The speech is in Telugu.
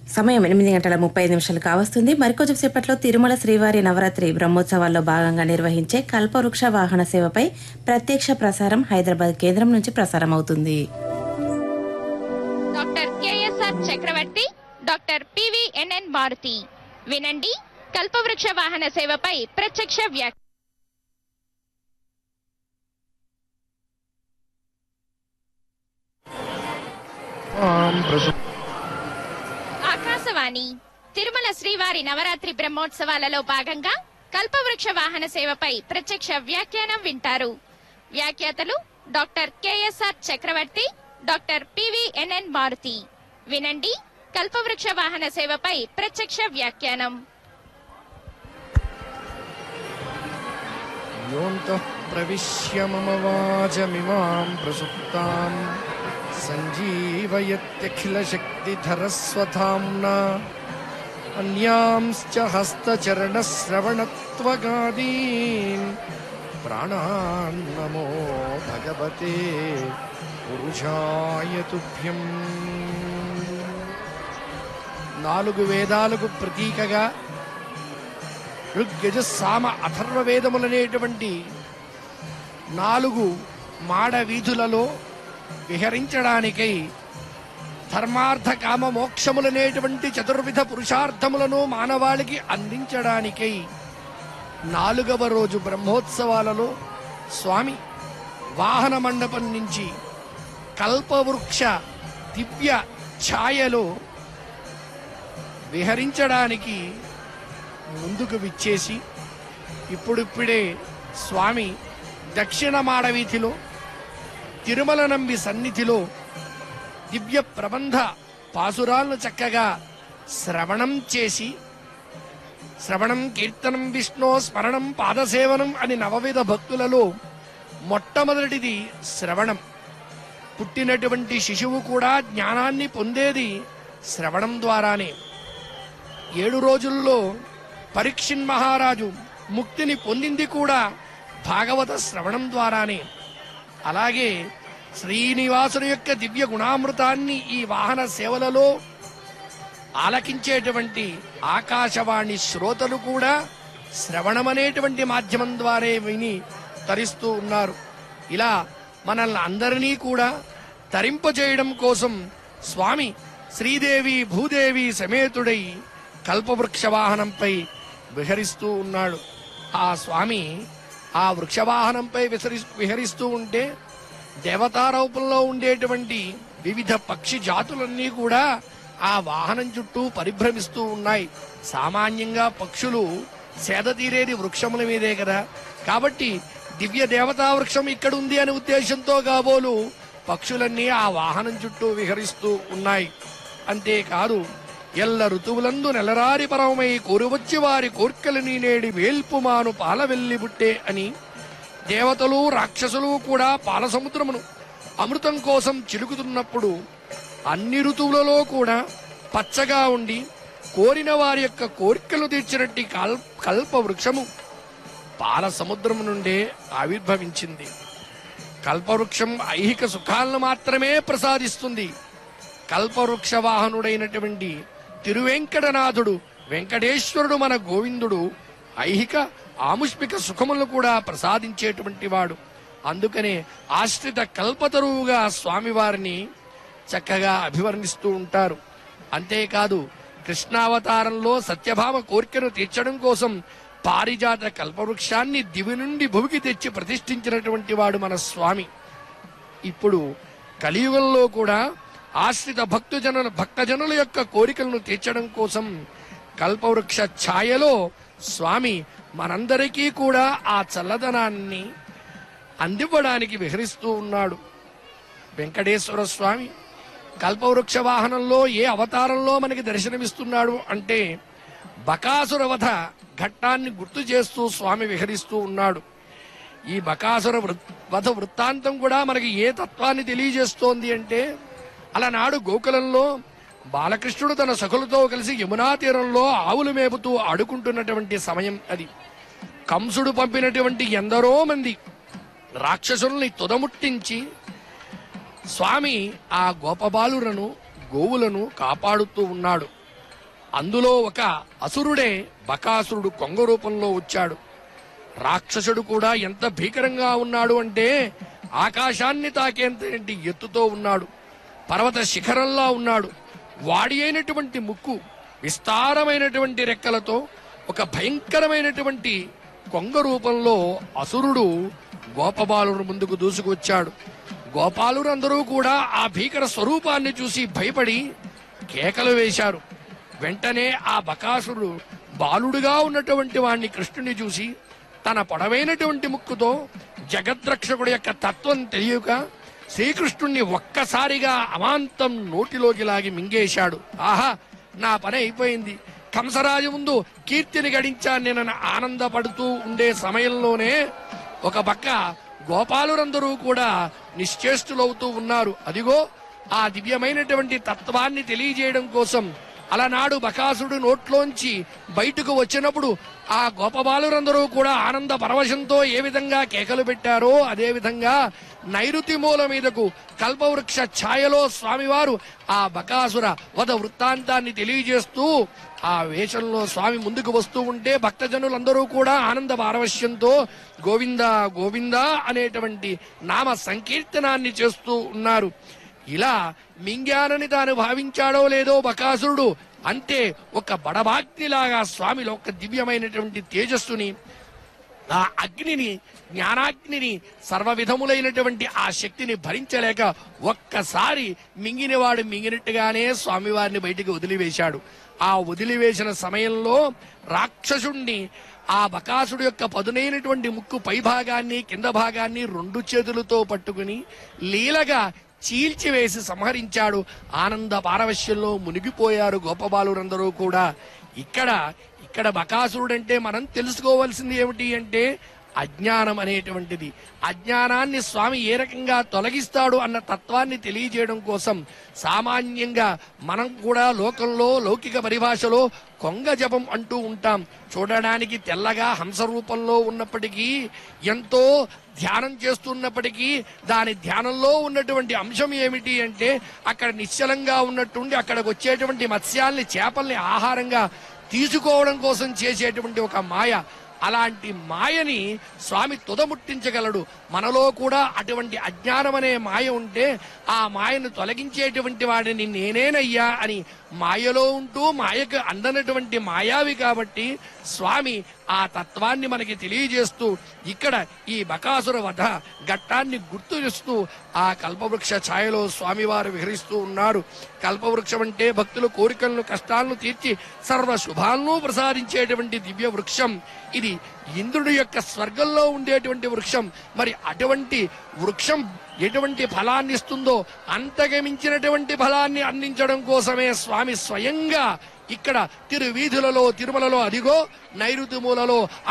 సమయం ఎనిమిది గంటల ముప్పై ఐదు నిమిషాలు కావస్తుంది మరికొంచెం సేపట్లో తిరుమల శ్రీవారి నవరాత్రి బ్రహ్మోత్సవాల్లో భాగంగా నిర్వహించే కల్పవృక్ష వాహన సేవపై ప్రత్యక్ష ప్రసారం హైదరాబాద్ కేంద్రం నుంచి ప్రసారం అవుతుంది doctor K S R Chakravarthy doctor P V N N Maruthi వినండి కల్పవృక్ష వాహన సేవపై ప్రత్యక్ష వ్యాఖ్య మాం ప్రసు ఆకాశవాణి తిరుమల శ్రీవారి నవరాత్రి బ్రహ్మోత్సవాలలో భాగంగా కల్పవృక్ష వాహన సేవపై ప్రత్యక్ష వ్యాఖ్యానం వింటారు వ్యాఖ్యాతలు doctor K S R Chakravarthy doctor P V N N Maruthi వినండి కల్పవృక్ష వాహన సేవపై ప్రత్యక్ష వ్యాఖ్యానం योऽन्तः प्रविश्य मम वाचमिमां प्रसुप्ताम् सञ्जीवयत्यखिलशक्तिधरस्वधाम्ना अन्यांश्च हस्तचरणश्रवणत्वगादीन् प्राणान् नमो भगवते పురుషాయ తుభ్యం నాలుగు వేదాలకు ప్రతీకగా ఋగ్యజ సామ అథర్వ వేదములనేటువంటి నాలుగు మాడ వీధులలో విహరించడానికై ధర్మార్థ కామ మోక్షములనేటువంటి చతుర్విధ పురుషార్థములను మానవాళికి అందించడానికై నాలుగవ రోజు బ్రహ్మోత్సవాలలో స్వామి వాహన మండపం నుంచి కల్పవృక్ష దివ్య ఛాయలో విహరించడానికి ముందుకు విచ్చేసి ఇప్పుడిప్పుడే స్వామి దక్షిణ మాడవీధిలో తిరుమల నంబి సన్నిధిలో దివ్య ప్రబంధ పాసురాలను చక్కగా శ్రవణం చేసి శ్రవణం కీర్తనం విష్ణు స్మరణం పాదసేవనం అని నవవిధ భక్తులలో మొట్టమొదటిది శ్రవణం పుట్టినటువంటి శిశువు కూడా జ్ఞానాన్ని పొందేది శ్రవణం ద్వారానే ఏడు రోజుల్లో పరీక్షిన్ మహారాజు ముక్తిని పొందింది కూడా భాగవత శ్రవణం ద్వారానే అలాగే శ్రీనివాసుని యొక్క దివ్య గుణామృతాన్ని ఈ వాహన సేవలలో ఆలకించేటువంటి ఆకాశవాణి శ్రోతలు కూడా శ్రవణమనేటువంటి మాధ్యమం ద్వారా విని తరిస్తూ ఉన్నారు ఇలా మనల్ని అందరినీ కూడా తరింపజేయడం కోసం స్వామి శ్రీదేవి భూదేవి సమేతుడై కల్పవృక్ష వాహనంపై విహరిస్తూ ఉన్నాడు ఆ స్వామి ఆ వృక్షవాహనంపై విసరి విహరిస్తూ ఉంటే దేవతా రూపంలో ఉండేటువంటి వివిధ పక్షి జాతులన్నీ కూడా ఆ వాహనం చుట్టూ పరిభ్రమిస్తూ ఉన్నాయి సామాన్యంగా పక్షులు సేద తీరేది వృక్షముల మీదే కదా కాబట్టి దివ్య దేవతా వృక్షం ఇక్కడ ఉంది అనే ఉద్దేశంతో కాబోలు పక్షులన్నీ ఆ వాహనం చుట్టూ విహరిస్తూ ఉన్నాయి అంతేకాదు ఎల్ల ఋతువులందు నెలరారి పరమై కోరువచ్చి వారి కోర్కెలని నేడి వేల్పుమాను పాల వెల్లి బుట్టే అని దేవతలు రాక్షసులు కూడా పాల సముద్రమును అమృతం కోసం చిలుకుతున్నప్పుడు అన్ని ఋతువులలో కూడా పచ్చగా ఉండి కోరిన వారి యొక్క కోరికలు తీర్చినట్టి కల్ కల్ప వృక్షము పాల సముద్రము నుండే ఆవిర్భవించింది కల్పవృక్షం ఐహిక సుఖాలను మాత్రమే ప్రసాదిస్తుంది కల్పవృక్ష వాహనుడైనటువంటి తిరువెంకటనాథుడు వెంకటేశ్వరుడు మన గోవిందుడు ఐహిక ఆముష్మిక సుఖములను కూడా ప్రసాదించేటువంటి వాడు అందుకనే ఆశ్రిత కల్పతరువుగా స్వామివారిని చక్కగా అభివర్ణిస్తూ ఉంటారు అంతేకాదు కృష్ణావతారంలో సత్యభామ కోరికను తీర్చడం కోసం పారిజాత కల్పవృక్షాన్ని దివి నుండి భూమికి తెచ్చి ప్రతిష్ఠించినటువంటి వాడు మన స్వామి ఇప్పుడు కలియుగంలో కూడా ఆశ్రిత భక్తుజనుల భక్తజనుల యొక్క కోరికలను తీర్చడం కోసం కల్పవృక్ష ఛాయలో స్వామి మనందరికీ కూడా ఆ చల్లదనాన్ని అందివ్వడానికి విహరిస్తూ ఉన్నాడు వెంకటేశ్వర స్వామి కల్పవృక్ష వాహనంలో ఏ అవతారంలో మనకి దర్శనమిస్తున్నాడు అంటే బకాసుర వధ ఘట్టాన్ని గుర్తు చేస్తూ స్వామి విహరిస్తూ ఉన్నాడు ఈ బకాసుర వృత్- వధ వృత్తాంతం కూడా మనకి ఏ తత్వాన్ని తెలియజేస్తోంది అంటే అలనాడు గోకులంలో బాలకృష్ణుడు తన సఖులతో కలిసి యమునా తీరంలో ఆవులు మేపుతూ ఆడుకుంటున్నటువంటి సమయం అది కంసుడు పంపినటువంటి ఎందరో మంది రాక్షసుల్ని తుదముట్టించి స్వామి ఆ గోపబాలులను గోవులను కాపాడుతూ ఉన్నాడు అందులో ఒక అసురుడే బకాసురుడు కొంగ రూపంలో వచ్చాడు రాక్షసుడు కూడా ఎంత భీకరంగా ఉన్నాడు అంటే ఆకాశాన్ని తాకేంత ఎత్తుతో ఉన్నాడు పర్వత శిఖరంలా ఉన్నాడు వాడి అయినటువంటి ముక్కు విస్తారమైనటువంటి రెక్కలతో ఒక భయంకరమైనటువంటి కొంగ రూపంలో అసురుడు గోపబాలుడు ముందుకు దూసుకొచ్చాడు గోపాలురు అందరూ కూడా ఆ భీకర స్వరూపాన్ని చూసి భయపడి కేకలు వేశారు వెంటనే ఆ బకాసురుడు బాలుడుగా ఉన్నటువంటి వాణ్ణి కృష్ణుని చూసి తన పొడవైనటువంటి ముక్కుతో జగద్రక్షకుడి యొక్క తత్వం తెలియక శ్రీకృష్ణుణ్ణి ఒక్కసారిగా అమాంతం నోటిలోకి లాగి మింగేశాడు ఆహా నా పని అయిపోయింది కంసరాజు ముందు కీర్తిని గడించాను నేను ఆనందపడుతూ ఉండే సమయంలోనే ఒక పక్క గోపాలురందరూ కూడా నిశ్చేష్టులవుతూ ఉన్నారు అదిగో ఆ దివ్యమైనటువంటి తత్వాన్ని తెలియజేయడం కోసం అలనాడు బకాసుడు నోట్లోంచి బయటకు వచ్చినప్పుడు ఆ గోపబాలురందరూ కూడా ఆనంద పరవశంతో ఏ విధంగా కేకలు పెట్టారో అదే విధంగా నైరుతి మూల మీదకు కల్పవృక్ష ఛాయలో స్వామివారు ఆ బకాసుర వద వృత్తాంతాన్ని తెలియజేస్తూ ఆ వేషంలో స్వామి ముందుకు వస్తూ ఉంటే భక్తజనులందరూ కూడా ఆనంద పారవశ్యంతో గోవింద గోవింద అనేటువంటి నామ సంకీర్తనాన్ని చేస్తూ ఉన్నారు ఇలా మింగానని తాను భావించాడో లేదో బకాసురుడు అంతే ఒక బడభాగ్నిలాగా స్వామిలో ఒక దివ్యమైనటువంటి తేజస్సుని ఆ అగ్నిని జ్ఞానాగ్నిని సర్వ విధములైనటువంటి ఆ శక్తిని భరించలేక ఒక్కసారి మింగినవాడు మింగినట్టుగానే స్వామివారిని బయటికి వదిలివేశాడు ఆ వదిలివేసిన సమయంలో రాక్షసుణ్ణి ఆ బకాసుడు యొక్క పదునైనటువంటి ముక్కు పై భాగాన్ని కింద భాగాన్ని రెండు చేతులతో పట్టుకుని లీలగా చీల్చివేసి సంహరించాడు ఆనంద పారవశ్యంలో మునిగిపోయారు గోపబాలురందరూ కూడా ఇక్కడ ఇక్కడ బకాసురుడంటే మనం తెలుసుకోవాల్సింది ఏమిటి అంటే అజ్ఞానం అనేటువంటిది అజ్ఞానాన్ని స్వామి ఏ రకంగా తొలగిస్తాడు అన్న తత్వాన్ని తెలియజేయడం కోసం సామాన్యంగా మనం కూడా లోకంలో లౌకిక పరిభాషలో కొంగ జపం అంటూ ఉంటాం చూడడానికి తెల్లగా హంస రూపంలో ఉన్నప్పటికీ ఎంతో ధ్యానం చేస్తున్నప్పటికీ దాని ధ్యానంలో ఉన్నటువంటి అంశం ఏమిటి అంటే అక్కడ నిశ్చలంగా ఉన్నట్టుండి అక్కడికి వచ్చేటువంటి మత్స్యాల్ని చేపల్ని ఆహారంగా తీసుకోవడం కోసం చేసేటువంటి ఒక మాయ అలాంటి మాయని స్వామి తుదముట్టించగలడు మనలో కూడా అటువంటి అజ్ఞానం అనే మాయ ఉంటే ఆ మాయను తొలగించేటువంటి వాడిని నేనేనయ్యా అని మాయలో ఉంటూ మాయకు అందనటువంటి మాయావి కాబట్టి స్వామి ఆ తత్వాన్ని మనకి తెలియజేస్తూ ఇక్కడ ఈ బకాసుర వధ ఘట్టాన్ని గుర్తు చేస్తూ ఆ కల్పవృక్ష ఛాయలో స్వామివారు విహరిస్తూ ఉన్నారు కల్పవృక్షం అంటే భక్తుల కోరికలను కష్టాలను తీర్చి సర్వ శుభాలను ప్రసాదించేటువంటి దివ్య వృక్షం ఇది ఇంద్రుడి యొక్క స్వర్గంలో ఉండేటువంటి వృక్షం మరి అటువంటి వృక్షం ఎటువంటి ఫలాన్ని ఇస్తుందో అంతగమించినటువంటి ఫలాన్ని అందించడం కోసమే స్వామి స్వయంగా ఇక్కడ తిరువీధులలో తిరుమలలో అదిగో నైరుతి మూలలో